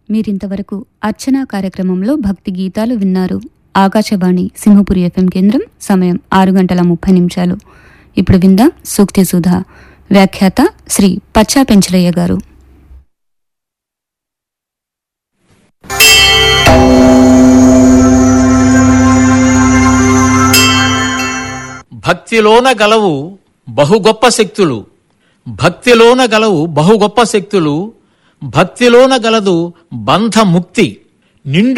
మీరింతవరకు అర్చనా కార్యక్రమంలో భక్తి గీతాలు విన్నారు ఆకాశవాణి సింహపురి ఎఫ్ఎం కేంద్రం సమయం ఆరు గంటల ముప్పై నిమిషాలు ఇప్పుడు విందాం సూక్తి సుధా వ్యాఖ్యాత శ్రీ పచ్చా పెంచలయ్య గారు భక్తిలోన గలవు బహు గొప్ప శక్తులు భక్తిలోన గలవు బహు గొప్ప శక్తులు భక్తిలోన గలదు బంధముక్తి నిండు